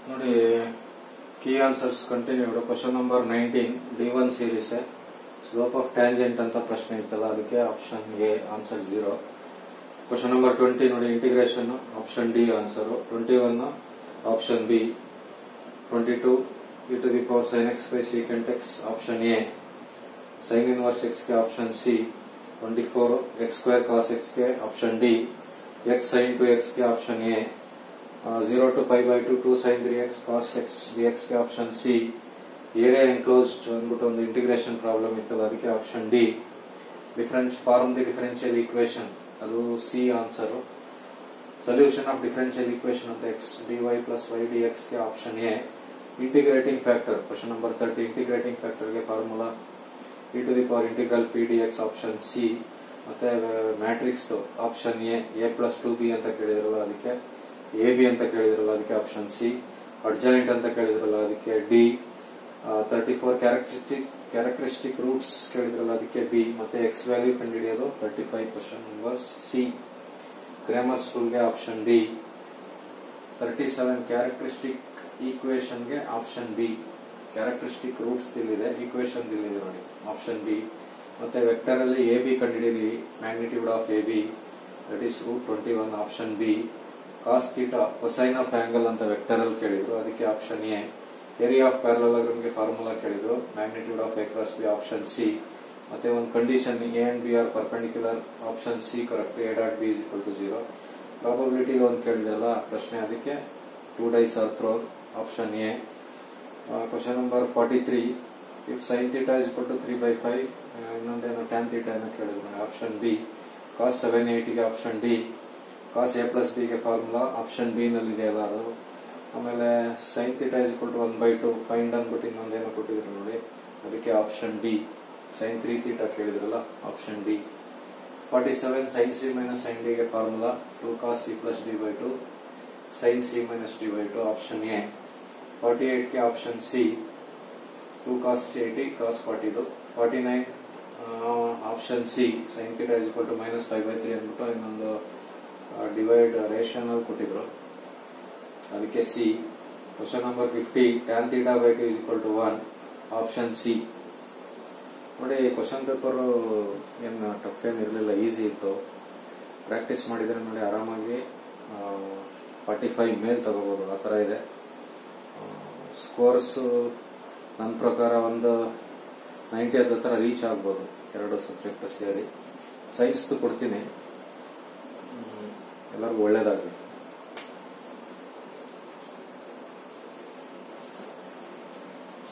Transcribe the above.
ನೋಡಿ key answers continued question number nineteen D one series slope of tangent ಅಂತ ಪ್ರಶ್ನೆ ಇತ್ತಲ್ಲ ಅದಕ್ಕೆ option A answer zero question number twenty ನೋಡಿ integration option D answer twenty one option B twenty two e to the power sine x by secant x option A sine inverse x ಗೆ option C twenty four x square cos x ಗೆ option D x sine two x ಗೆ option A zero to pi by two two sine three x cos x d x ಗೆ option C area enclosed ಅಂದ್ಬಿಟ್ಟು ಒಂದು integration problem ಇತ್ತಲ್ಲ ಅದಕ್ಕೆ option D difference form the differential equation ಅದು C answer solution of differential equation ಅಂತ x d y plus y d x ಗೆ option A integrating factor question number thirty integrating factor ಗೆ formula e to the power integral p d x option C ಮತ್ತೆ matrix option A A plus two B ಅಂತ ಕೇಳಿದ್ರಲ್ಲ ಅದಕ್ಕೆ A B ಅಂತ ಕೇಳಿದ್ರಲ್ಲ ಅದಕ್ಕೆ option C adjoint ಅಂತ ಕೇಳಿದ್ರಲ್ಲ ಅದಕ್ಕೆ D thirty four characteristic characteristic roots ಕೇಳಿದ್ರಲ್ಲ ಅದಕ್ಕೆ ಬಿ ಮತ್ತೆ ಎಕ್ಸ್ ವ್ಯಾಲ್ಯೂ ಕಂಡುಹಿಡಿಯೋದು thirty five question number C Cramer ಸ್ಕೂಲ್ಗೆ option D thirty seven characteristic ಈಕ್ವೇಶನ್ಗೆ ಆಪ್ಷನ್ ಬಿ ಕ್ಯಾರೆಕ್ಟರಿಸ್ಟಿಕ್ ರೂಟ್ಸ್ ಇಲ್ಲಿದೆ ಈಕ್ವೇಶನ್ ಇಲ್ಲಿದೆ ನೋಡಿ ಆಪ್ಷನ್ ಬಿ ಮತ್ತೆ ವೆಕ್ಟರ್ ಅಲ್ಲಿ ಎ ಬಿ ಕಂಡುಹಿಡಿಯಿರಿ magnitude of A B that is root twenty one option B cos theta cosine of angle ಅಂತ vector ಅಲ್ಲಿ ಕೇಳಿದ್ರು ಅದಕ್ಕೆ ಆಪ್ಷನ್ ಎ ಏರಿಯಾ ಆಫ್ ಪ್ಯಾರಲೋಗ್ರಾಮ್ಗೆ ಫಾರ್ಮುಲಾ ಕೇಳಿದ್ರು magnitude of A cross B option C ಮತ್ತೆ ಒಂದು condition A and B are perpendicular option C correct A dot B is equal to zero probability ಒಂದು ಕೇಳಿದ್ರಲ್ಲ ಪ್ರಶ್ನೆ ಅದಕ್ಕೆ two dice are thrown option A question number forty three if sine theta is equal to three by five ಇನ್ನೊಂದೇನೋ tan theta ಏನೋ ಕೇಳಿದ್ರು option B cos seven ಏಟಿಗೆ option D cos A plus ಬಿಗೆ formula option B ನಲ್ಲಿದೆ ಅಲ್ಲ ಅದು ಆಮೇಲೆ sine theta is equal to one by two find ಅಂದ್ಬಿಟ್ಟು ಇನ್ನೊಂದೇನೋ ಕೊಟ್ಟಿದ್ರು ನೋಡಿ ಅದಕ್ಕೆ option D sine three theta ಕೇಳಿದ್ರಲ್ಲ option D forty seven sine C minus sine ಡಿಗೆ formula two cos C plus D by two sine C minus D by two option A forty ಏಟ್ಗೆ option C two cos eighty cos ಫಾರ್ಟಿದು forty nine option C sine theta is equal to minus five by three ಅಂದ್ಬಿಟ್ಟು ಇನ್ನೊಂದು ಡಿವೈಡ್ ರೇಷನ್ ಅಲ್ಲಿ ಕೊಟ್ಟಿದ್ರು ಅದಕ್ಕೆ C question number fifty tan theta by two is equal to one option C ನೋಡಿ question paper ಏನು ಟಫ್ ಏನು ಇರಲಿಲ್ಲ ಈಸಿ ಇತ್ತು ಪ್ರಾಕ್ಟೀಸ್ ಮಾಡಿದ್ರೆ ನೋಡಿ ಆರಾಮಾಗಿ ಫಾರ್ಟಿ ಫೈವ್ ಮೇಲ್ ತಗೋಬಹುದು ಆ ಥರ ಇದೆ ಸ್ಕೋರ್ಸ್ ನನ್ನ ಪ್ರಕಾರ ಒಂದು ನೈಂಟಿ ಹತ್ತು ಹತ್ರ ರೀಚ್ ಆಗ್ಬೋದು ಎರಡು ಸಬ್ಜೆಕ್ಟ್ ಸೇರಿ ಸೈನ್ಸ್ದು ಕೊಡ್ತೀನಿ ಎಲ್ಲರಿಗೂ ಒಳ್ಳೇದಾಗಲಿ